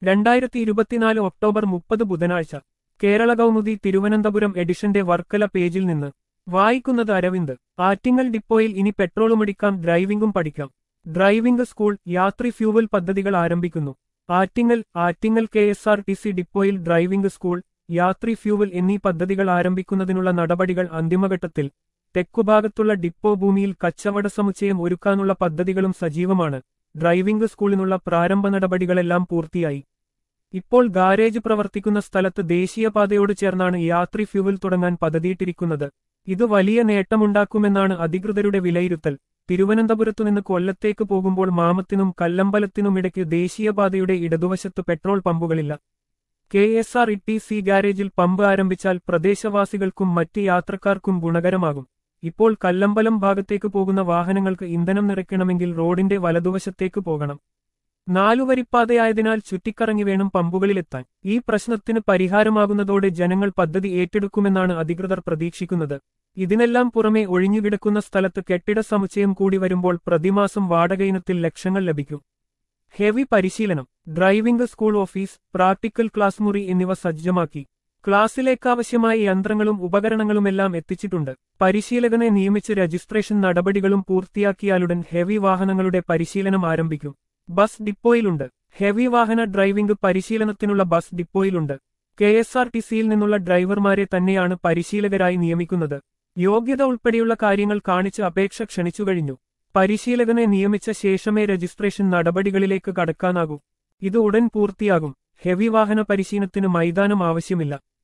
രണ്ടായിരത്തി ഇരുപത്തിനാല് ഒക്ടോബർ മുപ്പത് ബുധനാഴ്ച കേരള കൗമുദി തിരുവനന്തപുരം എഡിഷന്റെ വർക്കല പേജിൽ നിന്ന് വായിക്കുന്നത് അരവിന്ദ് ആറ്റിങ്ങൽ ഡിപ്പോയിൽ ഇനി പെട്രോളുമടിക്കാം ഡ്രൈവിംഗും പഠിക്കാം ഡ്രൈവിംഗ് സ്കൂൾ യാത്രി ഫ്യൂവൽ പദ്ധതികൾ ആരംഭിക്കുന്നു Attingal Attingal K S R T C ഡിപ്പോയിൽ ഡ്രൈവിംഗ് സ്കൂൾ യാത്രി ഫ്യൂവൽ എന്നീ പദ്ധതികൾ ആരംഭിക്കുന്നതിനുള്ള നടപടികൾ അന്തിമഘട്ടത്തിൽ തെക്കുഭാഗത്തുള്ള ഡിപ്പോ ഭൂമിയിൽ കച്ചവട സമുച്ചയം ഒരുക്കാനുള്ള പദ്ധതികളും സജീവമാണ് ഡ്രൈവിംഗ് സ്കൂളിനുള്ള പ്രാരംഭ നടപടികളെല്ലാം പൂർത്തിയായി ഇപ്പോൾ ഗാരേജ് പ്രവർത്തിക്കുന്ന സ്ഥലത്ത് ദേശീയപാതയോട് ചേർന്നാണ് യാത്രി ഫ്യൂവൽ തുടങ്ങാൻ പദ്ധതിയിട്ടിരിക്കുന്നത് ഇത് വലിയ നേട്ടമുണ്ടാക്കുമെന്നാണ് അധികൃതരുടെ വിലയിരുത്തൽ തിരുവനന്തപുരത്തുനിന്ന് കൊല്ലത്തേക്ക് പോകുമ്പോൾ മാമത്തിനും കല്ലമ്പലത്തിനുമിടയ്ക്ക് ദേശീയപാതയുടെ ഇടതുവശത്ത് പെട്രോൾ പമ്പുകളില്ല K S R E T C ഗാരേജിൽ പമ്പ് ആരംഭിച്ചാൽ പ്രദേശവാസികൾക്കും മറ്റ് യാത്രക്കാർക്കും ഗുണകരമാകും ഇപ്പോൾ കല്ലമ്പലം ഭാഗത്തേക്ക് പോകുന്ന വാഹനങ്ങൾക്ക് ഇന്ധനം നിറയ്ക്കണമെങ്കിൽ റോഡിന്റെ വലതുവശത്തേക്ക് പോകണം നാലുവരിപ്പാതയായതിനാൽ ചുറ്റിക്കറങ്ങി വേണം പമ്പുകളിലെത്താൻ ഈ പ്രശ്നത്തിന് പരിഹാരമാകുന്നതോടെ ജനങ്ങൾ പദ്ധതി ഏറ്റെടുക്കുമെന്നാണ് അധികൃതർ പ്രതീക്ഷിക്കുന്നത് ഇതിനെല്ലാം പുറമെ ഒഴിഞ്ഞുകിടക്കുന്ന സ്ഥലത്ത് കെട്ടിട സമുച്ചയം കൂടി വരുമ്പോൾ പ്രതിമാസം വാടകയിനത്തിൽ ലക്ഷങ്ങൾ ലഭിക്കും ഹെവി പരിശീലനം driving school office practical class മുറി എന്നിവ സജ്ജമാക്കി ക്ലാസ്സിലേക്കാവശ്യമായ യന്ത്രങ്ങളും ഉപകരണങ്ങളുമെല്ലാം എത്തിച്ചിട്ടുണ്ട് പരിശീലകനെ നിയമിച്ച് രജിസ്ട്രേഷൻ നടപടികളും പൂർത്തിയാക്കിയാലുടൻ ഹെവി വാഹനങ്ങളുടെ പരിശീലനം ആരംഭിക്കും ബസ് ഡിപ്പോയിലുണ്ട് ഹെവി വാഹന ഡ്രൈവിംഗ് പരിശീലനത്തിനുള്ള ബസ് ഡിപ്പോയിലുണ്ട് കെ എസ് ആർ ടി സിയിൽ നിന്നുള്ള ഡ്രൈവർമാരെ തന്നെയാണ് പരിശീലകരായി നിയമിക്കുന്നത് യോഗ്യത ഉൾപ്പെടെയുള്ള കാര്യങ്ങൾ കാണിച്ച് അപേക്ഷ ക്ഷണിച്ചുകഴിഞ്ഞു പരിശീലകനെ നിയമിച്ച ശേഷമേ രജിസ്ട്രേഷൻ നടപടികളിലേക്ക് കടക്കാനാകൂ ഇത് ഉടൻ പൂർത്തിയാകും ഹെവി വാഹന പരിശീലനത്തിന് മൈതാനം ആവശ്യമില്ല